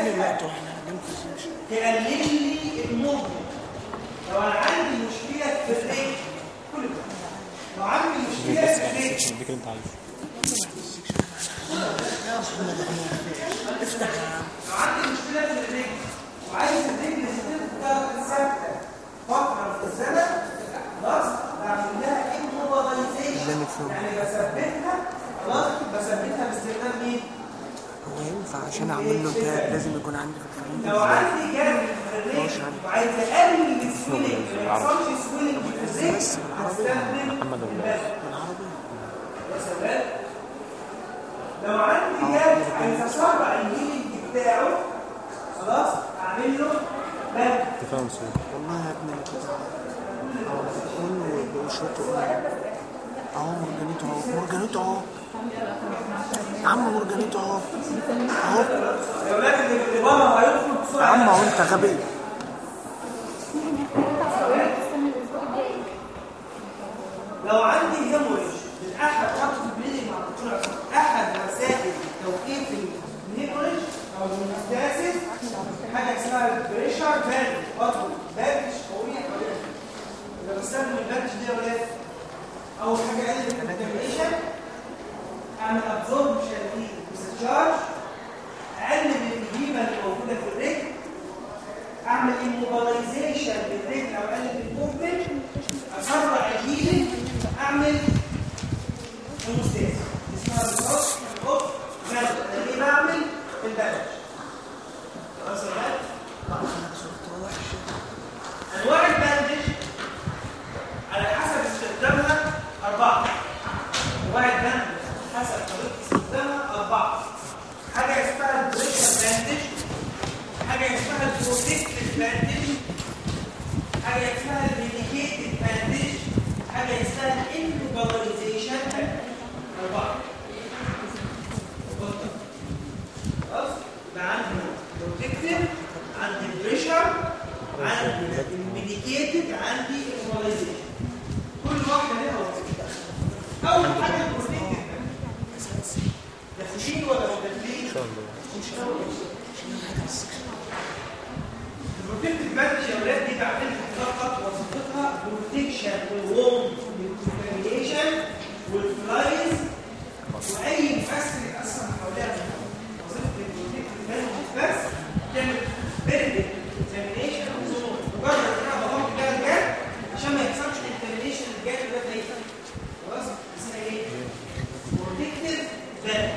تقلل لي الموفمنت لو انا عندي مشكله في الرجل كل ده لو عندي مشكله في الرجل دي انت عايز لو عندي مشكله في الرجل وعايز الرجل تفضل ثابته فتره في الزمن خلاص بعمل لها ايموبلايزيشن يعني بثبتها خلاص بثبتها باستخدام مين؟ هو ينفع عشان اعمل له تاب لازم يكون عندي في الفريق لو عندي جرح في الرجل وعايز اقلل السويلنج ما يحصلش سويلنج في الرجل هستخدم محمد البلد. يا سلام لو عندي جرح عايز اسرع الهيلنج بتاعه خلاص اعمل له بلد. تفهم صوت والله يا ابني انا كده اهو كله بشوطه اهو مورجانيتو اهو مورجانيتو اهو يا عم مورجانيتو اهو اهو يا ولاد اللي اللي بره هيدخل يا بسرعه عم اهو انت غبي لو عندي هيموريج من احد خط البليدنج مع الدكتور عصام احد وسائل توقيف الهيموريج او المستاسس حاجه اسمها البريشر باند برضه باندج قويه قويه اذا بستخدم الباندج دي يا ولاد اول حاجه اقلل الكونتامينيشن اعمل ابزوربشن للديسشارج اقلل الهيمه اللي موجوده في الرجل اعمل immobilization للرجل او اقلل الموفمنت اسرع الهيلينج اعمل هيموستاز اسمها بالظبط اوف مالك انا ليه بعمل البلد خلاص يا ولاد انواع الباندج على حسب استخدامها اربعه انواع الباندج حسب طريقه استخدامها اربعه حاجه اسمها البريشر باندج حاجه اسمها البروتكتيف باندج حاجه اسمها الميديكيتد باندج حاجه اسمها الانفيبراليزيشن اربعه اتفضل. خلاص يبقى عندي بروتكتيف عندي بريشر عندي الميديكيتد عندي انفيبراليزيشن كل واحده لها وظيفتها اول حاجه البروتكتيف ده فوشين ولا مدلين ان شاء الله البروتكتيف باندج يا اولاد دي بعملها فقط وظيفتها بروتكشن والووم والكونتامينيشن والفلايز واي مؤثر ياثر حواليها وظيفه البروتكتيف باندج بس تعمل بيرد كونتامينيشن مجرد ان انا بضم بيها الجد عشان ما يحصلش كونتامينيشن الجد ده تلاقيه خلاص اسمها ايه؟ بروتكتيف باندج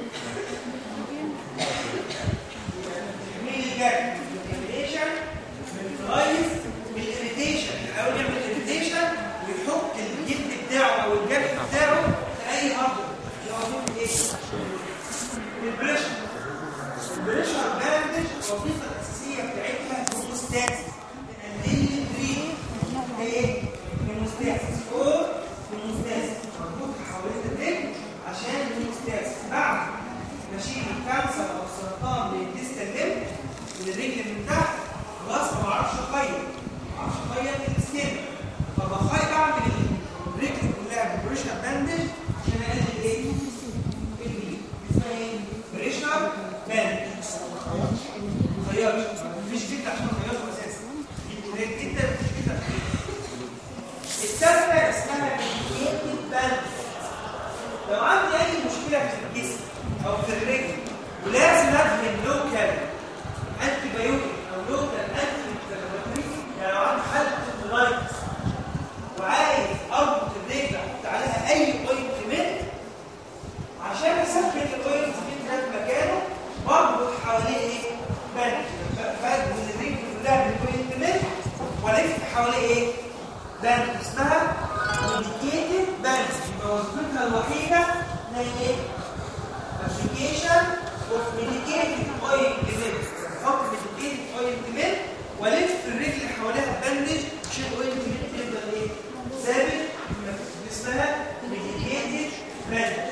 تحميل الجرح الانفليشن بالفلايز بالاريتيشن الاول يعمل اريتيشن ويحط الجلد بتاعه او الجرح بتاعه في اي ارض يقوم ايه البريشر البريشر باندج الوظيفه الاساسيه بتاعتها هيموستاتيس تقلل الريق ايه هيموستاتيس او هيموستاتيس مربوط حوالين الرجل عشان الهيموستاتيس بعد ماشيين كانسر او سرطان للديستال ليمب من الرجل من تحت خلاص ما بعرفش اخيط ما بعرفش اخيط السكين فبخيط بعمل الرجل كلها بالبريشر باندج عشان اقلل ايه؟ الريق اسمها ايه؟ بريشر باندج ما تخيطش مفيش جدا عشان اخيطه اساسا جدا جدا مفيش جدا الثالثه اسمها ميديكيتد باندج لو عندي اي مشكله في الجسم او في الرجل ولازم ادهن لوكال انتي بايوتيك او لوكال انتي انفلاماتوري يعني لو عندي حاله كولايتس وعايز اربط الرجل احط عليها اي اوينتمنت عشان اثبت الاوينتمنت ده في مكانه بربط حواليه ايه؟ باند بدهن الرجل كلها بالاوينتمنت والف حواليه ايه؟ باند اسمها ميديكيتد باند يبقى وظيفتها الوحيده ان هي ايه؟ application of medicated oil cement حط medicated oil cement والف الرجل حواليها باندج عشان الاويل cement يفضل ايه؟ ثابت اسمها medicated bandage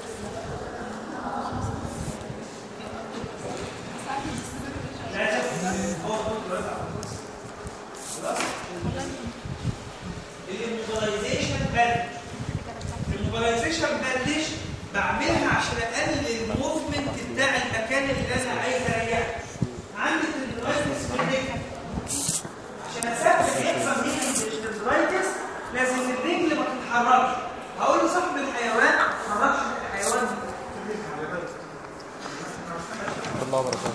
لا تفهم هو خلاص الموبلايزيشن باندج الموبلايزيشن باندج بعملها عشان اقلل الموفمنت بتاع المكان اللي انا عايز اريحه الله وبركاته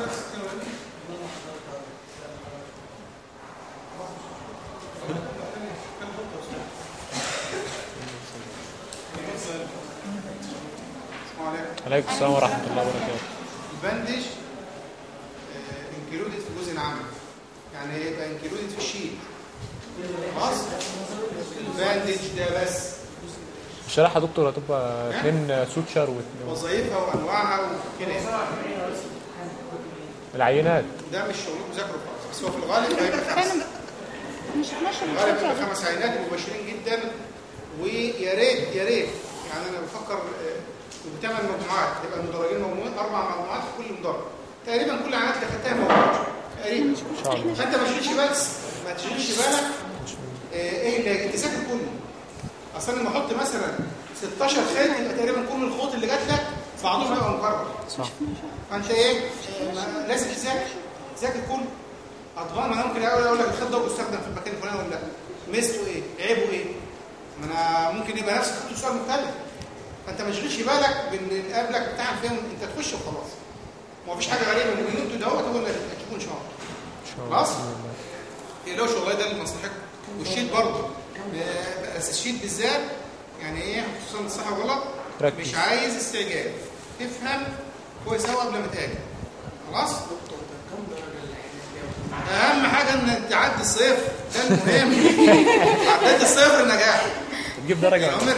السلام عليكم عليكم السلام ورحمة الله وبركاته البندج انكلودد في الجزء العملي يعني هيبقى انكلودد في الشيت خلاص الباندج ده بس الشريحة يا دكتور هتبقى اتنين سوتشر واتنين- وظائفها وانواعها وكده يعني. العينات ده مش شغل مذاكره خالص بس هو في الغالب هيبقى خمس فعلا مش 12 في الغالب مش هيبقى خمس عينات مباشرين جدا ويا ريت يا ريت يعني انا بفكر آه، بثمان مجموعات يبقى المدرجين موجودين اربع مجموعات في كل مدرج تقريبا كل العينات اللي خدتها موجوده تقريبا ان شاء الله فانت ما تشغلش بالك ما تشغلش بالك آه، ايه اللي انت ذاكر كله اصلا لما احط مثلا 16 خيط يبقى تقريبا كل الخطوط اللي جات لك بعضهم هيبقى مكرر صح فانت ايه آه، ما- لازم تذاكر تذاكر كله اطباق ما انا ممكن اقول اقول لك الخيط ده بيستخدم في المكان الفلاني ولا لا ميزته ايه عيبه ايه ما انا ممكن يبقى نفس الخط سؤال مختلف فانت ما تشغلش بالك باللي قبلك بتاع الفهم انت تخش وخلاص ما فيش حاجه غريبه ممكن انتوا دوت هو اللي هتجيبوه ان شاء الله ان شاء الله خلاص؟ بإذن الله. تقلقوش والله ده لمصلحتكم والشيت برضه آه، بس الشيت بالذات يعني ايه خصوصا الصح والغلط ركز. مش عايز استعجال تفهم كويس قوي قبل ما تاجل خلاص اهم حاجه ان تعدي الصفر ده المهم عديت الصفر النجاح تجيب درجة يا عمر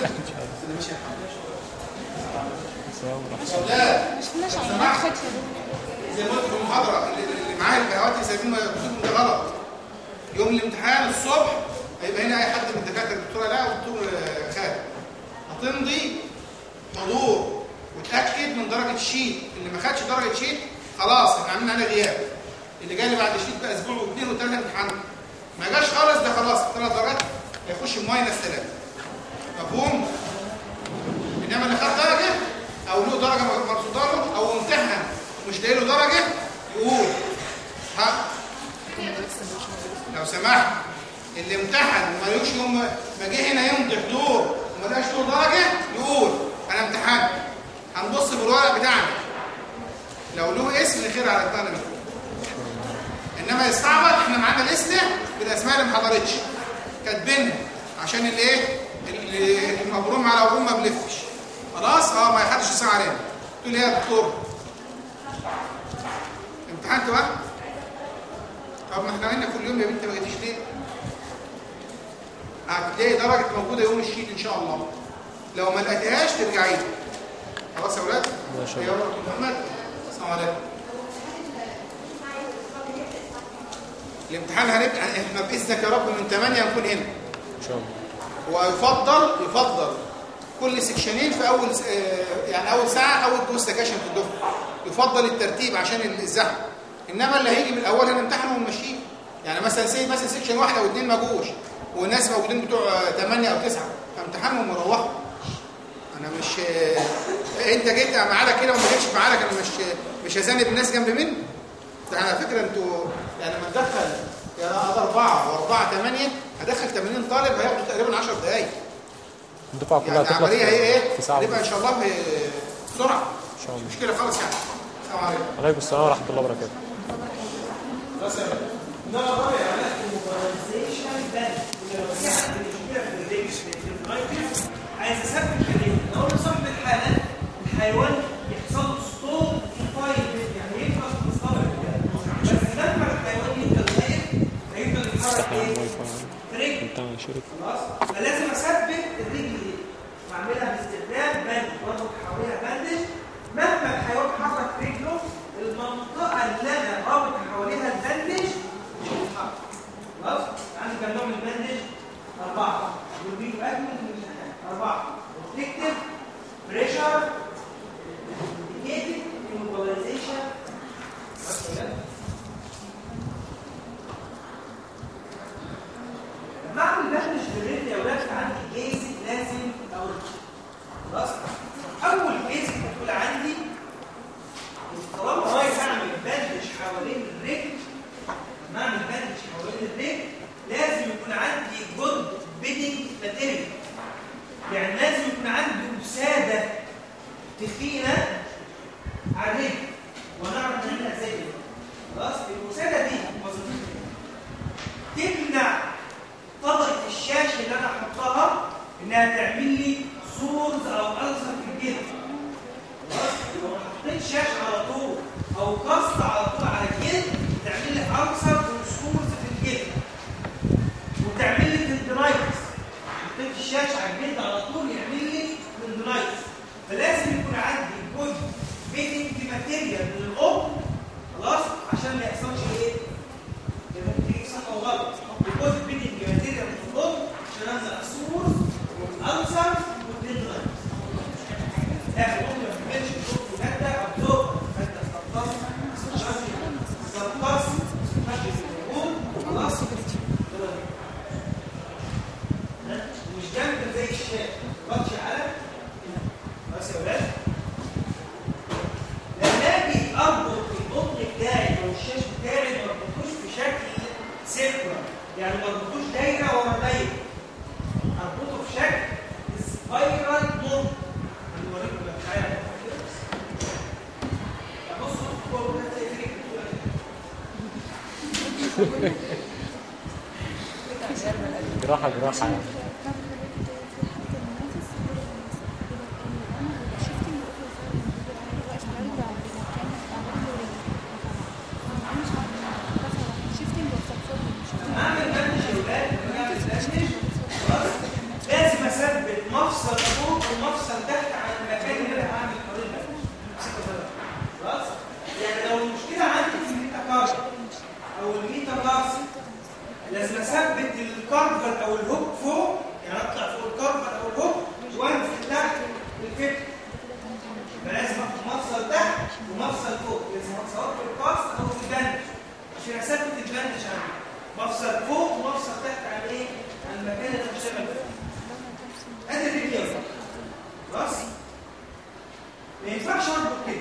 السلام ورحمة لا مش 12 عينات خد في دول زي ما قلت في المحاضره اللي اللي معايا البهوات سايبين كتبهم ده غلط يوم الامتحان الصبح هيبقى هنا اي حد من الدكاتره الدكتوره لا والدكتور آه، خالد هتمضي حضور وتاكد من درجه الشيت اللي ما خدش درجه شيت خلاص احنا عاملين عليه غياب اللي جالي بعد الشيت بقى اسبوع واثنين وثلاثه امتحان ما جاش خالص ده خلاص ثلاث درجات هيخش بماينس ثلاثه مفهوم؟ انما اللي خد درجه او له درجه مرصوده له او امتحن مش لاقي له درجه يقول ها لو سمحت اللي امتحن وما لقوش يوم ما جه هنا يمضي حضور وما لقاش له درجه يقول انا امتحنت هنبص في الورق بتاعنا لو له اسم خير على دماغنا من فوق انما يستعبط احنا معانا لسته بالاسماء اللي ما حضرتش كاتبينها عشان الايه اللي المبروم على ابوه ما بلفش خلاص اه ما حدش يسمع علينا تقول لي يا دكتور امتحنت بقى طب ما احنا قلنا كل يوم يا بنت ما جيتيش ليه هتلاقي درجه موجوده يوم الشيت ان شاء الله لو ما لقيتهاش ترجعي لي خلاص يا اولاد ما شاء الله. يا رب محمد السلام عليكم الامتحان هنبدا احنا باذنك يا رب من 8 نكون هنا ان شاء الله ويفضل يفضل كل سكشنين في اول س- آه، يعني اول ساعه اول جزء سكشن في الدفعه يفضل الترتيب عشان الزحمه انما اللي هيجي من الاول هنمتحن ونمشيه يعني مثلا سي مثلا سكشن واحد او اثنين ما جوش والناس موجودين بتوع 8 او 9 فامتحانهم وروحوا انا مش آه، انت جيت معانا كده وما جيتش معانا انا مش مش هذنب الناس جنب مني ده على فكره انتوا يعني لما تدخل يا ده اربعه واربعه ثمانيه هدخل 80 طالب هياخدوا تقريبا 10 دقائق الدفعة كلها يعني هتخلص العمليه هي ايه؟ في ساعة هتبقى ان ونص شاء الله في بسرعه ان شاء الله مش مشكله خالص يعني السلام عليكم عليكم السلام ورحمة الله وبركاته النوع الرابع يا ولاد الموبيلايزيشن بان لو في حد مشكله في الريكس في الرايتس عايز اثبت الريكس اقول لصاحب الحاله الحيوان يحصل له ستوب في فايل يعني يبقى في مصطلح بس لما الحيوان يفضل واقف هيفضل يتحرك ايه؟ رجل بتاع شركة خلاص فلازم اثبت الرجل دي واعملها باستخدام باندج واربط حواليها باندج مهما الحيوان حرك رجله المنطقه اللي انا رابط حواليها الباندج مش هتتحرك خلاص عندي كم نوع من الباندج اربعه والبيجو اكمل في الامتحان اربعه تكتب بريشر انديكيتد immobilization بس كده بعمل بندج بالرجل يا ولاد عندي بيزك لازم اقول خلاص اول بيزك هتقول عندي طالما رايح اعمل بندج زي كده خلاص الوساده دي وظيفتها إيه؟ تمنع طبقه الشاشه اللي انا احطها انها تعمل لي سورز او ألسر في الجلد خلاص لو ما حطيت شاشه على طول او قصد على طول على الجلد تعمل لي ألسر وسورز في الجلد وتعمل لي تندرايتس حطيت الشاشه على الجلد على طول يعمل لي تندرايتس فلازم يكون عندي جزء بيتنج ماتيريال من الام خلاص عشان ما يحصلش ايه ممكن يحصل غلط احط جزء بيتنج ماتيريال من الام عشان امنع السور والالسر والتندرايتس اخر ممكن ما تكملش الصوت ماده ابزورب ماده تغطس تغطس تخش في الهرمون خلاص مش جامده زي الشاي بطش على خلاص يا ولاد لما اجي اربط القطن بتاعي او الشاش بتاعي ما اربطوش بشكل سيركولار يعني ما اربطوش دايره ورا دايره اربطه بشكل سبايرال مود هنوريكم بقى مش عارف بصوا هو ده تقريبا جراحه جراحه يعني اعمل بندج يا ولاد لما اعمل بندج خلاص لازم اثبت مفصل فوق ومفصل تحت عن المكان اللي انا هعمل حوالين البندج خلاص يعني لو المشكله عندي في الميتاكارد او الميتابلاس لازم اثبت الكارفر او الهوك فوق يعني اطلع فوق الكارفر او الهوك وانزل تحت بالكتف فلازم اخد مفصل تحت ومفصل فوق لازم سواء في القص او في البندج عشان اثبت البندج عندي مفصل فوق ومفصل تحت عن ايه؟ عن المكان اللي انا بشتغل فيه ادي الرجل خلاص ما ينفعش اربط كده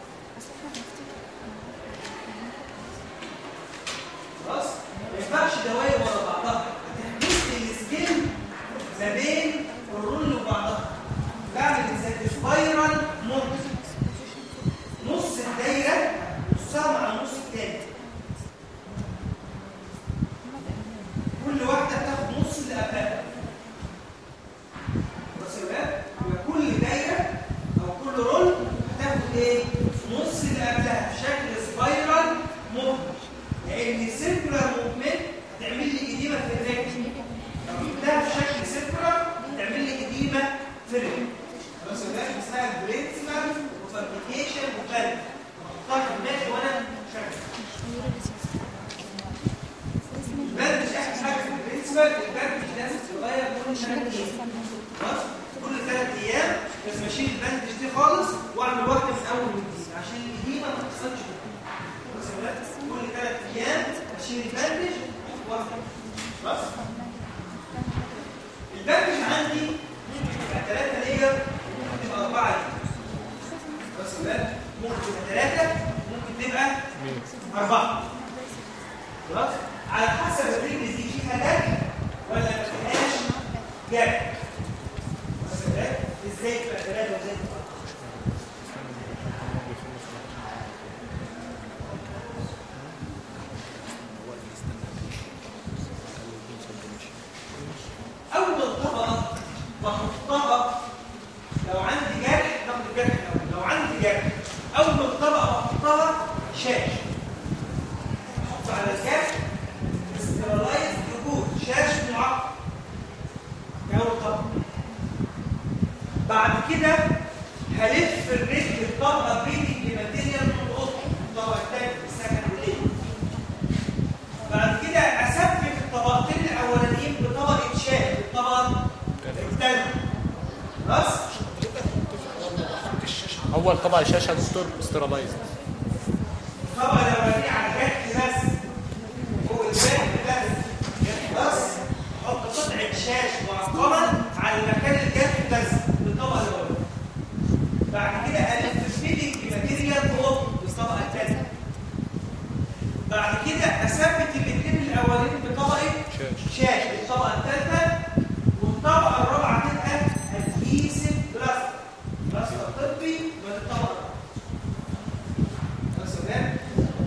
خلاص ما ينفعش دواير ورا بعضها هتحبس لي السكين ما بين الرول وبعضها بعمل زي سبايرال مود نص الدايره نصها مع النص التاني كل واحده بتاخد نص اللي قبلها بس يا ولاد يبقى كل دايره او كل رول هتاخد ايه نص اللي قبلها بشكل سبايرال موفمنت لان السيركولار موفمنت هتعمل لي اديمه في الرجل لو جبتها بشكل سيركولار هتعمل لي اديمه في الرجل خلاص يا ولاد اسمها برينسيبل وفابريكيشن وبلد احطها في دماغي وانا شغال البرد مش احسن حاجه في البرنسبل البرد مش لازم تتغير كل ثلاث ايام خلاص كل ثلاث ايام لازم اشيل البندج دي خالص واعمل واحده من اول وجديد عشان القديمه ما تحصلش خلاص يا ولاد كل ثلاث ايام اشيل البندج واحده خلاص البندج عندي ممكن تبقى ثلاثه لير ممكن تبقى اربعه لير خلاص يا ولاد ممكن تبقى ثلاثه ممكن تبقى اربعه خلاص على حسب الرجل دي فيها جرح ولا ما فيهاش جرح بس كده ازاي تبقى ثلاثه وازاي تبقى اول طبقه بحطها لو عندي جرح ناخد الجرح الاول لو عندي جرح اول طبقه بحطها شاش احط على الجرح استرالايز رجول شاش معقد دي اول طبقه بعد كده هلف الرجل الطبقه بيدي ماتيريال من القطن الطبقه الثانيه السكن والليل بعد كده اثبت الطبقتين الاولانيين بطبقه شاش الطبقه الثانيه خلاص اول طبق شاشه دكتور ستيرالايز الطبقه الاولانيه على الجرح بس هو الجرح بس خلاص احط قطعه شاش معقمه على مكان الجرح بس بالطبقه الاولانيه بعد كده الف فيدنج ماتيريال فوق بالطبقه الثانيه بعد كده اثبت الاثنين الاولانيين بطبقه شاش. شاش بالطبقه الثالثه والطبقه الرابعه تبقى ادهيسيف بلاستيك بلاستيك طبي من الطبقه الرابعه خلاص يا ولاد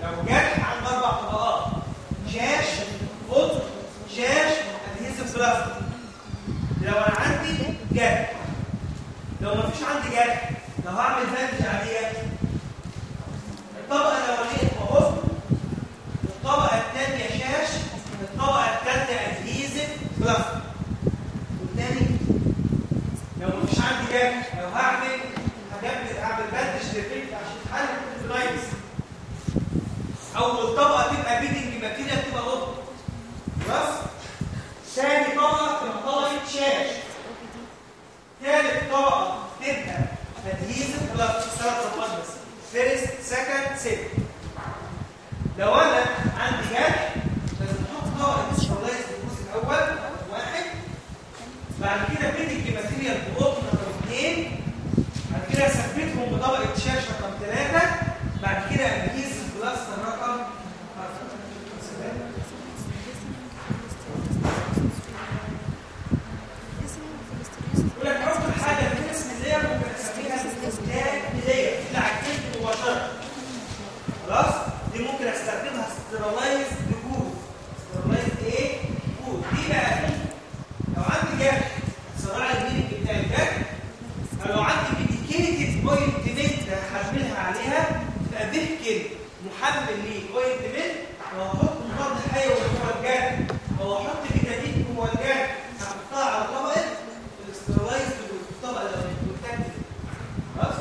خلاص دي ممكن استخدمها ستيرلايز لجود ستيرلايز ايه جود دي بقى لو عندي جرح صراع الميلك بتاع الجرح أو لو عندي ميديكيتد اوينتمنت هحملها عليها تبقى بهكل محمل للاوينتمنت وهحط مضاد حيوي جوه الجرح او احط فيتامين جوه الجرح هحطها على طبقه الاسترلايز الطبقه المرتكزه خلاص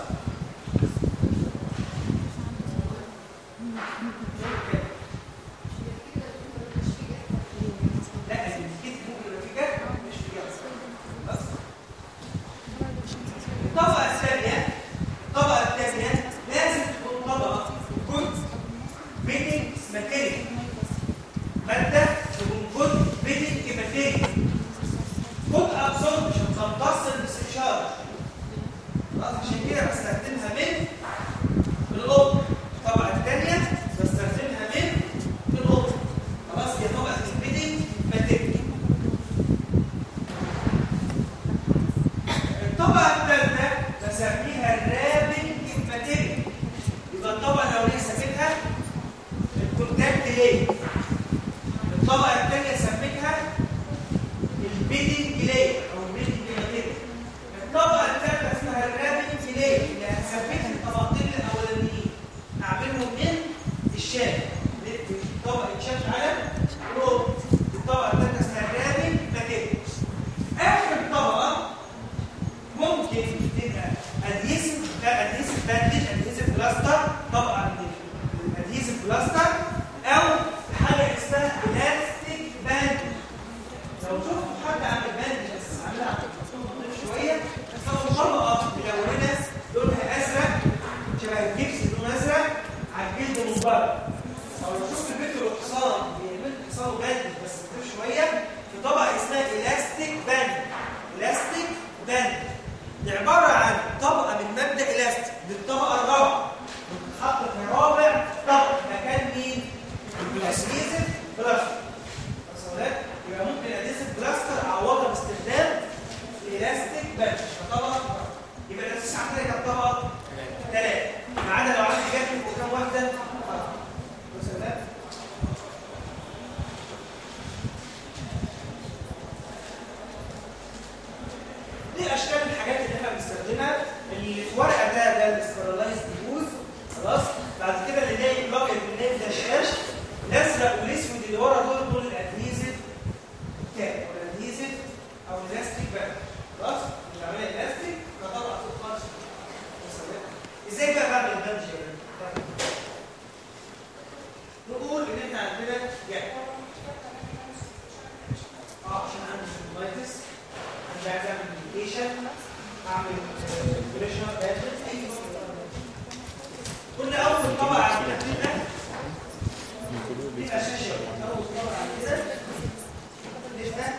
لا الميديكيتد ممكن يبقى في جرح مش في جرح خلاص الطبقة الثانية الطبقة الثانية لازم تكون طبقة جود بيتنج ماتيريال مادة تكون جود بيتنج ماتيريال جود ابسوربشن تمتص الاستشارة خلاص عشان كده بستخدمها من القطن الطبقة الثانية بستخدمها من القطن خلاص هي طبقة البيتنج ماتيريال الطبقة الثالثة بسميها الرابنج ماتيريال يبقى الطبقة الأولية سميتها الكونتاكت ليه الطبقة الثانية سميتها البيدنج ليه أو البيدنج ماتيريال الطبقة الثالثة اسمها الرابنج ليه اللي هثبتها الطبقتين الأولانيين أعملهم من الشاش طبقة شاش على روب الطبقة الثالثة اسمها الرابنج ماتيريال آخر طبقة ممكن تبقى ادهيسيف ادهيسيف باندج ادهيسيف بلاستر طبعا ادهيسيف بلاستر او حاجه اسمها الاستيك باندج لو شفت حد عامل باندج بس عاملها على خفيف شويه تلاقوا طبقه ملونه لونها ازرق شبه الجبس لونه ازرق على الجلد من بره او لو شفت البيت الحصان بيعمل حصان باندج بس خفيف شويه في طبقه اسمها الاستيك باندج الاستيك باندج دي عبارة عن طبقة من مادة إلاستيك دي الطبقة الرابعة بتتحط في رابع طبقة مكان مين؟ الأديزيف بلاستر وصلت؟ يبقى ممكن الأديزيف بلاستر أعوضها باستخدام الإلاستيك باندج فطبقة رابعة. يبقى الأساس عندنا كام طبقة؟ ثلاثة ما عدا لو عندي جنب وكام واحدة؟ أربعة وصلت؟ دي اشكال الحاجات اللي احنا بنستخدمها اللي في ورقه ده ده الاسترالايز ديفوز خلاص بعد كده اللي جاي الابيض بالليل ده شاش الازرق والاسود اللي ورا دول دول الادهيزيف تاب او الادهيزيف او الاستيك بقى خلاص اللي عاملها الاستيك فطبعا تخلص ازاي بقى بعمل البنج يا جماعه نقول ان احنا عندنا جاب اه عشان عندي سيمبلايتس عندي عايز اعمل ميديكيشن اعمل بريشر بادجت اي كل اول طبعا عندنا كده بيبقى شاشه اول طبعا كده بيبقى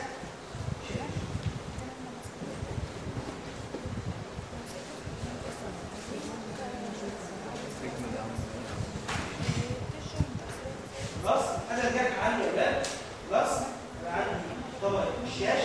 خلاص انا رجعت عندي يا ولاد خلاص انا عندي طبق الشاش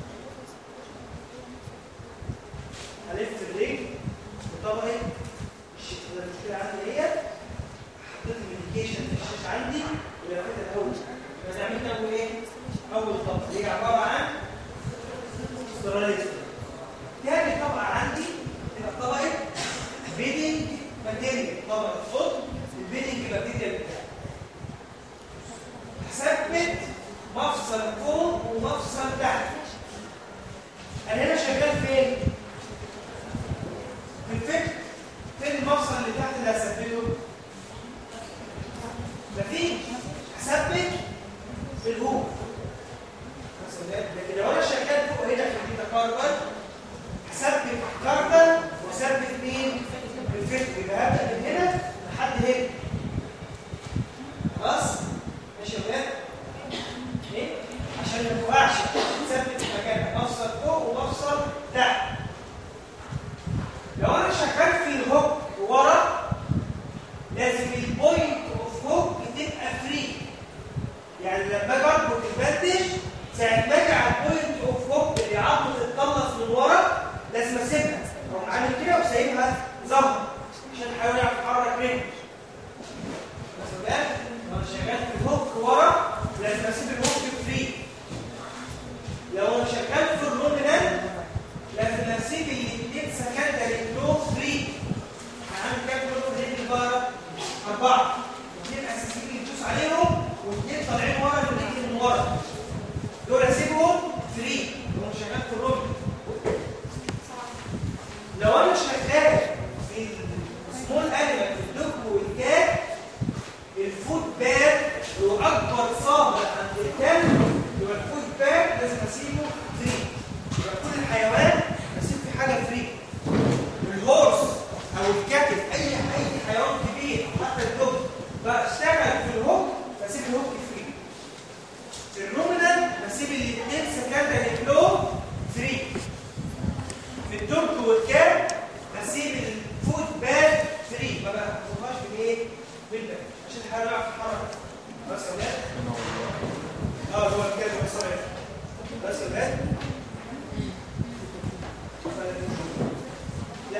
هلف الرجل بطبقه الش- المشكله عندي هي حطيت الميديكيشن في الشاش عندي ولفيتها الاول يبقى عملنا اول ايه؟ اول طبقه اللي هي عباره عن ستيراليزم تاني طبقه عندي تبقى طبقه بيدنج ماتيريال طبقه قطن البيدنج ماتيريال بتاعي هثبت مفصل فوق ومفصل تحت انا هنا شغال فين في الفكر فين المفصل اللي تحت اللي هثبته مفيش هثبت في الهوك لكن لو انا شغال فوق هنا في البيتا كاربر هثبت كاربر وثبت مين الفكر يبقى هبدا من هنا لحد هنا خلاص ماشي يا ولاد ايه عشان ما توقعش تثبت في مكانها مفصل فوق ومفصل تحت لو انا شغال في الهوك ورا لازم البوينت اوف هوك تبقى فري يعني لما اجي اربط البندج ساعه ما اجي على البوينت اوف هوك اللي عظمه تتقلص من ورا لازم اسيبها اقوم عامل كده وسايبها ظهر عشان احاول اعرف اتحرك منها ادوس عليهم واثنين طالعين ورا واثنين من ورا دول اسيبهم فري هو شغال في الركن لو انا شغال في السمول انيمال في الدب والكات الفود باك هو اكبر صابع عند الكلب يبقى الفود باك لازم اسيبه فري يبقى كل الحيوان اسيب في حاجه فري الهورس او الكاتب اي اي حيوان كبير حتى الدب بشتغل في الهوك بسيب الهوك فري الرومنال بسيب الاثنين سكندري فلو فري في الدب والكاب بسيب الفود باك فري ما بحطهاش بالايه؟ بالباك عشان الحيوان يعرف يتحرك بس يا ولاد اه هو الكلب بس يا ولاد بس يا ولاد لا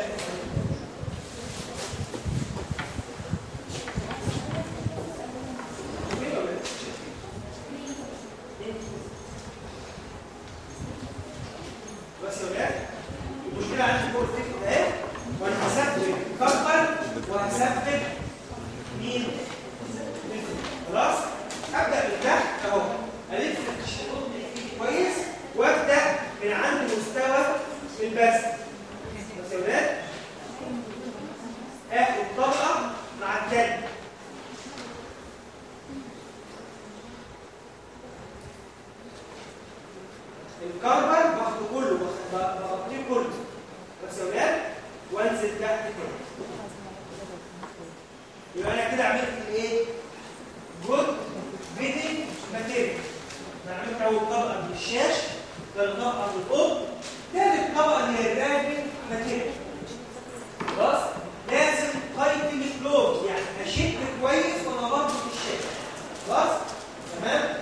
بس يا ولاد المشكله عندي فوق الفكره اهي وانا هثبت كفر وهثبت مين؟ خلاص ابدا من تحت اهو الف الشروط دي كويس وابدا من عند مستوى البث بس يا ولاد اخد طبقه مع التاني الكربون باخده كله بخ- ب- بغطيه كله بس يا ولاد وانزل تحت كده يبقى انا كده عملت الايه؟ جود فيدنج ماتيريال انا عملت اول طبقه من الشاش ثاني طبقه من القطن ثالث طبقه اللي هي الراجل ماتيريال خلاص لازم قيد الكلوز يعني اشد كويس وانا بربط الشاش خلاص تمام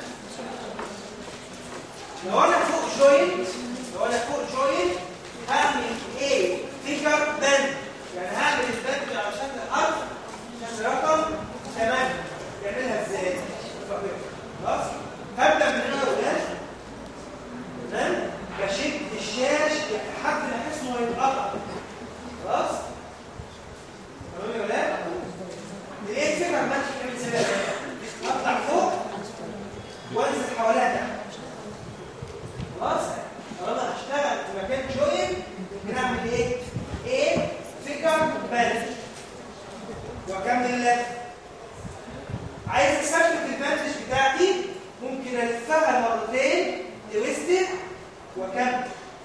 لو انا فوق جوينت لو انا فوق جوينت هعمل ايه فيجر باند يعني هعمل الباند على شكل حرف شكل رقم 8 يعملها ازاي خلاص هبدا من هنا يا ولاد تمام بشد الشاش لحد ما احس انه هيتقطع خلاص تمام يا ولاد ايه الفكره ما تعمل ازاي اطلع فوق وانزل حواليها تحت خلاص طالما هشتغل في مكان جوين بنعمل ايه؟ ايه؟ فكر بلد واكمل اللف عايز اثبت البندج بتاعتي ممكن الفها مرتين تويستد واكمل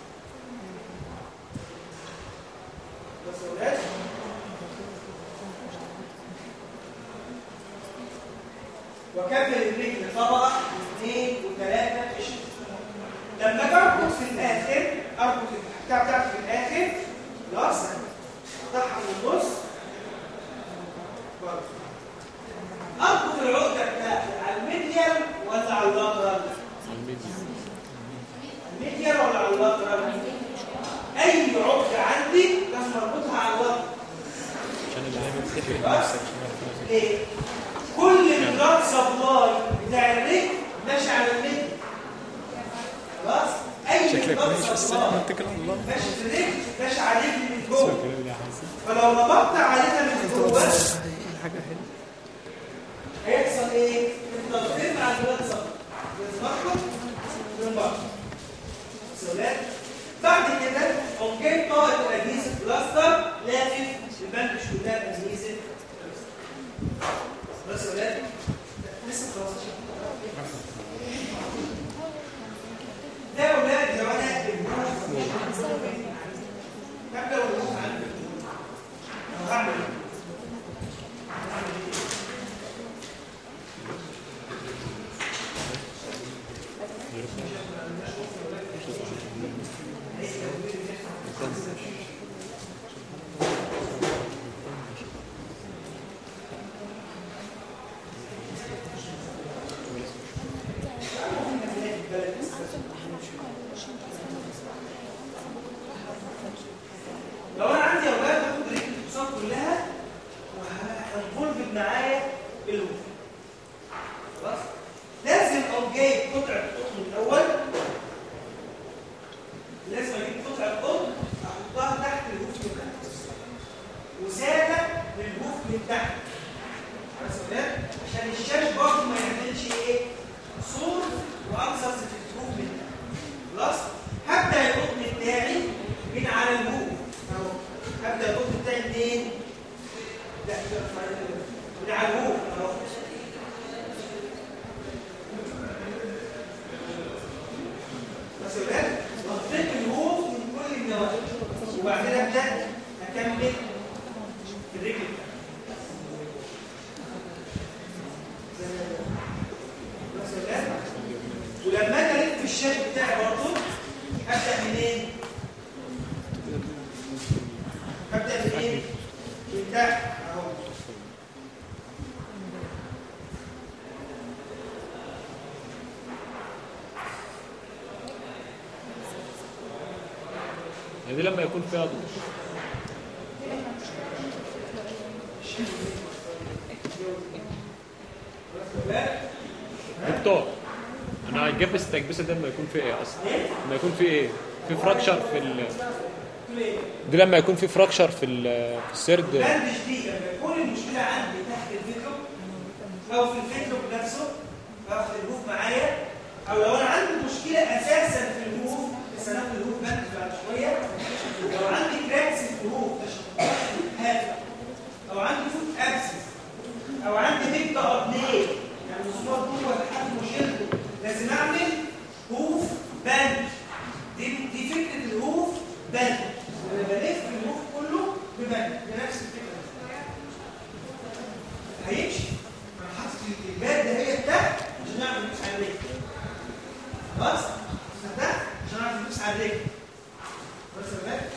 بس يا ولاد واكمل الرجل طبقه اثنين وثلاثه عشرين لما اجي اربط في الاخر اربط الحكايه بتاعتي في الاخر خلاص افتحها من النص برضه. اربط العقده بتاعتي على الميديال ولا على اللاترال؟ الميديال ولا على اللاترال؟ اي عقده عندي لازم اربطها على اللاترال عشان اللي هي بتفرق نفسك ليه؟ كل البلاد سبلاي بتاع الرجل ماشي على الميديال خلاص؟ اي شكلك blood وحش بس supply انا اتكل على الله ماشي في الرجل ماشي على الرجل من جوه كلام يا حسن فلو ربطت عليها من جوه حاجه حلوه هيحصل ايه؟ التضغيط على البلاد صفر يتنقط من بره سؤال بعد كده قوم جايب طبقه الادهيسيف بلاستر لافف البندج كلها الادهيسيف بس يا ولاد لسه خلاص ده يا ولاد لو انا الهوف هبدا الهوف عندي هعمل ايه؟ هعمل ايه؟ لو انا عندي اولاد باخد رجل الحصان كلها وهنفولفد معايا بالوف خلاص لازم اقوم جايب قطعه قطن الاول لازم اجيب قطعه قطن احطها تحت الهوف من تحت وساده للهوف من تحت خلاص يا ولاد عشان الشاش برضه ما يعملش ايه صور وانسرز في التروب خلاص هبدا القطن بتاعي من على الهوف اهو هبدا القطن بتاعي منين لا من على الهوف اهو بس يا ولاد غطيت الهوف من كل النواحي وبعدين ابدا اكمل الرجل بس يا ولاد ولما اجي الف الشاش بتاعي برضه ابدا منين؟ ابدا منين؟ من تحت اهو يعني دي لما يكون فيها ضوء دكتور انا الجبس التكبيسه ده لما يكون في ايه اصلا لما يكون في ايه في فراكشر في ال... دي لما يكون في فراكشر في ال... في السرد بندش دي لما يكون المشكله عندي تحت الفيتلوب او في الفيتلوب نفسه او في الهوف معايا او لو انا عندي مشكله اساسا في الهوف بس انا هاخد الهوف بندش بعد شويه لو عندي كراكس في الهوف تشققات هاتف او عندي فوت ابسس او عندي بيج ابنيه يعني مسمار جوه لحد مشيلته لازم اعمل هوف بند دي دي فكره الهوف بند انا بلف الهوف كله ببند بنفس الفكره هيمشي انا حاطط الباب ده هي تحت عشان نعرف ندوس على الرجل خلاص ده عشان نعرف ندوس على الرجل بس يا ولاد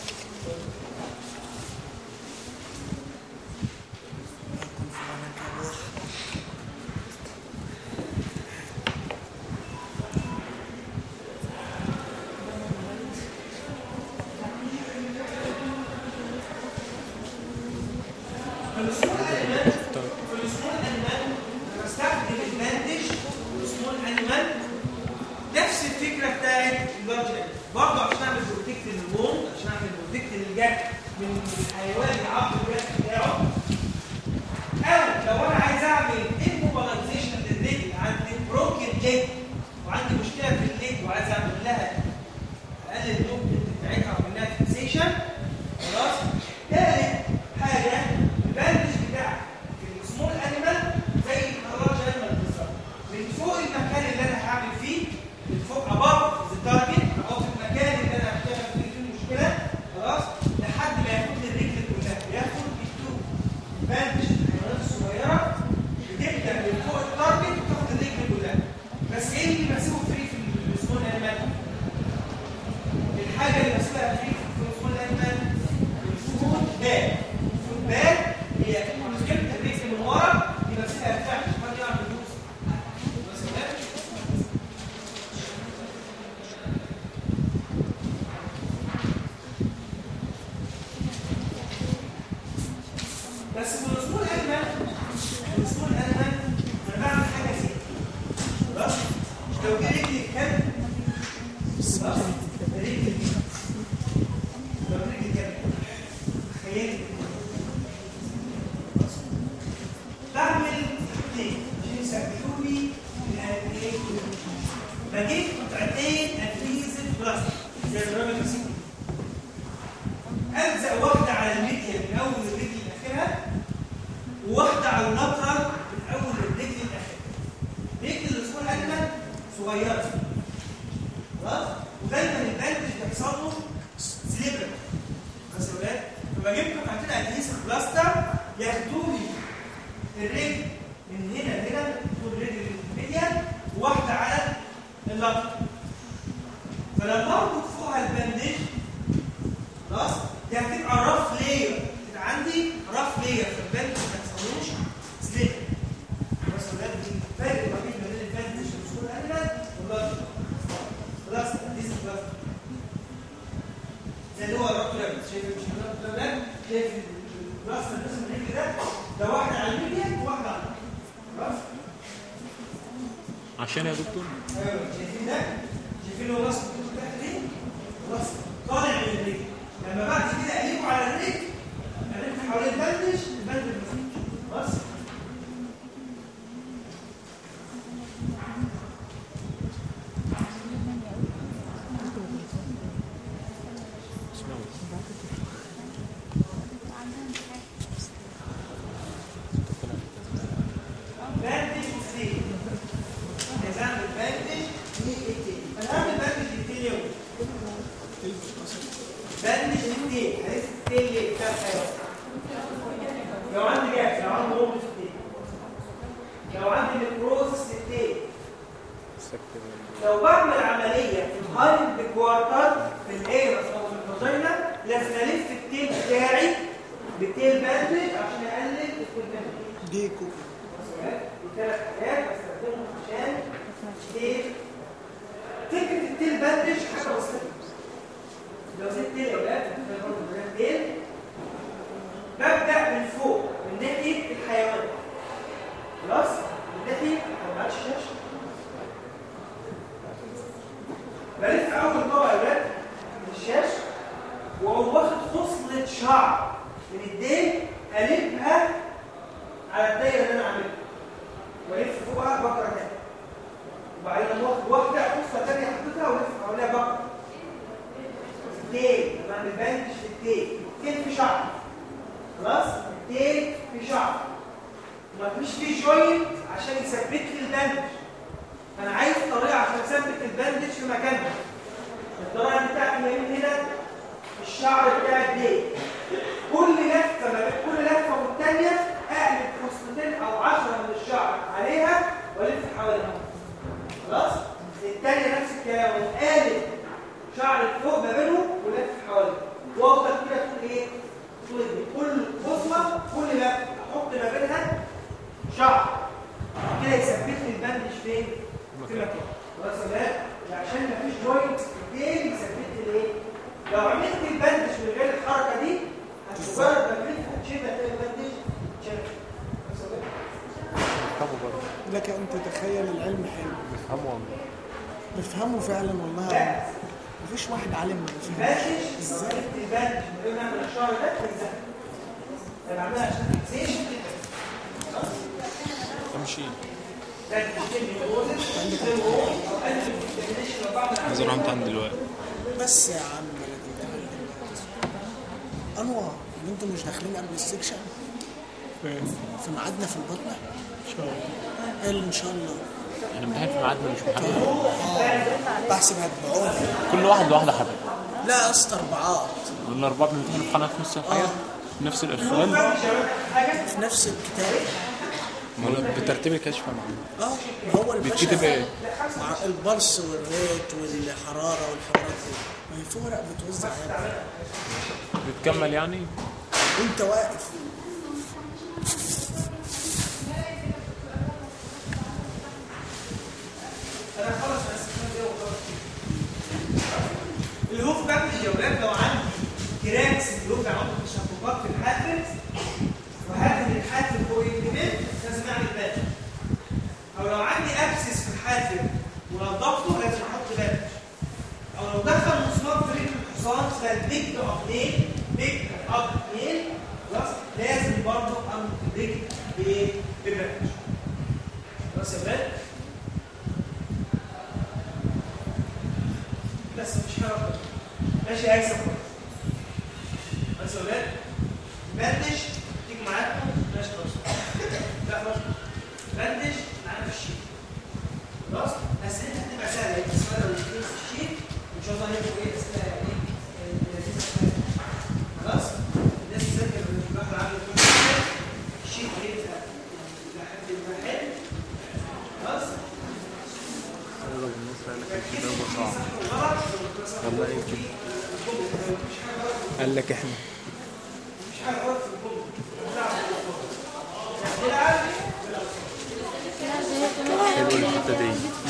فالسمول انيمال فالسمول انيمال بستخدم الباندج والسمول انيمال نفس الفكره بتاعت اللارج انيمال برضه عشان اعمل بروتكت للبون عشان اعمل بروتكت للجرح من الحيوان يعض الجرح بتاعه او لو انا عايز اعمل immobilization للرجل عندي بروكن ليج وعندي مشكله في الليج وعايز اعمل لها اقلل الموفمنت بتاعتها واعمل لها فيكسيشن خلاص ثالث حاجه الباندج بتاعك في السمول انيمال زي اللارج انيمال بالظبط من فوق المكان اللي انا هعمل فيه من فوق اباف ذا تارجت او في المكان اللي انا هشتغل فيه فيه المشكله خلاص لحد ما ياخد لي الرجل كلها ياخد بالتوب باندج الحيوانات الصغيره بتبدا من فوق التارجت وتاخد الرجل كلها بس ايه اللي بسيبه فري في السمول انيمال الحاجه اللي بسيبها فري في السمول انيمال الفود باك الفود باك هي جبت الرجل من ورا دي بسيبها تحت عشان يعرف يدوس بس كده بس في الاسبوع الانيمال الاسبوع الانيمال انا بعمل حاجه زي خلاص لو جه رجلي الكلب خلاص رجلي الكلب لو رجلي الكلب تخيلي خلاص؟ بعمل حاجتين عشان يسبحوا لي الايه بجيب قطعتين ادهيزف بلاستيك زي الراجل السيدي الزق واحده على الميديا من اول الرجل لاخرها وواحده على اللاترال من اول الرجل لاخرها رجل الاسبوع الانيمال صغيره خلاص ودايما الباندج بيحصل له سليبر بس يا ولاد فبجيب قطعتين ادهيسيف بلاستر ياخدوا لي الرجل من هنا لهنا طول الرجل الميديا وواحده على اللاترال فلما اربط فوقها الباندج خلاص دي هتبقى رف لاير تبقى عندي رف لاير في الباندج ما يحصلوش سليب بس ده الفرق الوحيد ما بين الباندج والسكول انيمال واللارج خلاص دي خلاص زي اللي هو الرابط ده شايف مش الرابط ده شايف الراس الرسم الرجل ده ده واحده على الميديا وواحده على الأرض. خلاص عشان يا دكتور ايوه شايفين ده شايفين اللي هو راس تحت دي راس طالع من الرجل لما بعد كده اقلبه على الرجل الرجل حوالين البندج البندج مفيش خلاص بعمل نكروزس للتيل لو بعمل عمليه في الهايند كوارتر في الايرس او في الفاجينا لازم الف التيل بتاعي بالتيل باندج عشان اقلل التيل باندج ديكو ثلاث حاجات بستخدمهم عشان تيل فكره التيل باندج حاجه بسيطه لو زدت تيل يا اولاد ده برضه ده تيل ببدا من فوق من ناحيه الحيوان خلاص من ناحيه ما معكش شاشه بلف اول طبقه يا اولاد من الشاشه واقوم واخد خصله شعر من الديل قلبها على الدايره اللي انا عاملها والف فوقها بكره تاني وبعدين أقوم واخد واحده خصله ثانيه حطيتها والف حواليها بكره التيل بعمل باندج في التيل التيل في شعر خلاص التيل في شعر وما فيش فيه جوينت عشان يثبت لي الباندج انا عايز طريقه عشان اثبت الباندج في مكانها الطريقه بتاعتي هي من هنا الشعر بتاع الديل كل لفه ما بين كل لفه والثانيه اقلب خصلتين او 10 من الشعر عليها والف حواليها خلاص الثانيه نفس الكلام وقالب شعر فوق ما بينهم ولف حواليه وافضل كده طول ايه طول الديل. كل خصله كل لفه احط ما بينها شعر كده يثبت لي الباندج فين في مكان خلاص يا ولاد عشان مفيش جوينت الديل يثبت لي الايه لو عملت الباندج من غير الحركه دي هتجرب ما بين هتشيل هتلاقي الباندج شال خلاص يا ولاد؟ نفهمه برضه لك ان تتخيل العلم حلو نفهمه والله نفهمه فعلا والله لا مفيش واحد عالم ما بيفهمش الباندج ازاي ازاي الباندج من غير ما نعمل الشعر ده هيزهق انا بعملها عشان فيكسيشن امشي عايز اروح امتحن دلوقتي بس يا عم بلدي انور ان انتوا مش داخلين قبل السكشن في ميعادنا في البطنه ان شاء الله ايه اللي ان شاء الله احنا امتحان في ميعادنا مش محدد اه بحسب هتبيعونا كل واحد لوحده حبيب لا يا اسطى اربعات والاربعه بنمتحن في قناه في نفس الحاجه نفس السؤال في نفس الكتاب بترتيب الكشف معانا اه ما هو الباشا بيتكتب ايه؟ مع البلس والريت والحراره والحوارات دي ما هي في ورق بتوزع يا ابني. بتكمل يعني وانت واقف انا خلص انا استفدت ايه وخلاص الهوف باندج يا ولاد لو عندي كراكس في الهوف يعني عندي تشققات في الحافز وهذا الحافز فوق الجبين لازم اعمل باندج او لو عندي ابسس في الحافز ونضفته لازم احط باندج او لو دخل مسمار في رجل الحصان اسمها البيج اب نيل بيج اب نيل خلاص لازم برضه اعمل الرجل بايه؟ بباندج خلاص يا ولاد بس مش حاجه أكتر. ماشي يا هيثم بس يا ولاد بندش تيجي معاكم ماشي خلاص لا خلاص بندش معانا في الشيت خلاص اسئلتها هتبقى سهله يعني السؤال لو في الشيت ان شاء الله هيبقوا ايه اسئله يعني ايه لذيذه شوية. خلاص الناس تذاكر الواحد عامل كل حاجه الشيت هيبقى لحد ما حلو خلاص والله يمكن قال لك احنا حلو الحته دي